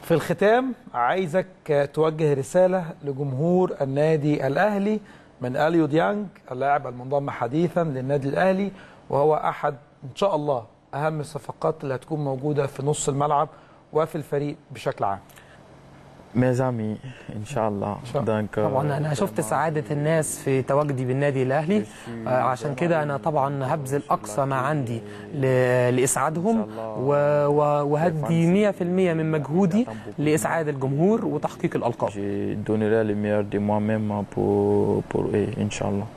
في الختام عايزك توجه رسالة لجمهور النادي الأهلي من أليو ديانج اللاعب المنضم حديثا للنادي الأهلي وهو أحد إن شاء الله أهم الصفقات اللي هتكون موجودة في نص الملعب وفي الفريق بشكل عام mes amis ان شاء الله الله. donc طبعا انا شفت سعاده الناس في تواجدي بالنادي الاهلي آه، عشان كده انا طبعا هبذل اقصى ما عندي ل- لاسعادهم و- و- وهدي 100% من مجهودي لاسعاد الجمهور وتحقيق الالقاب je donnerai le meilleur de moi-même pour pour eux ان شاء الله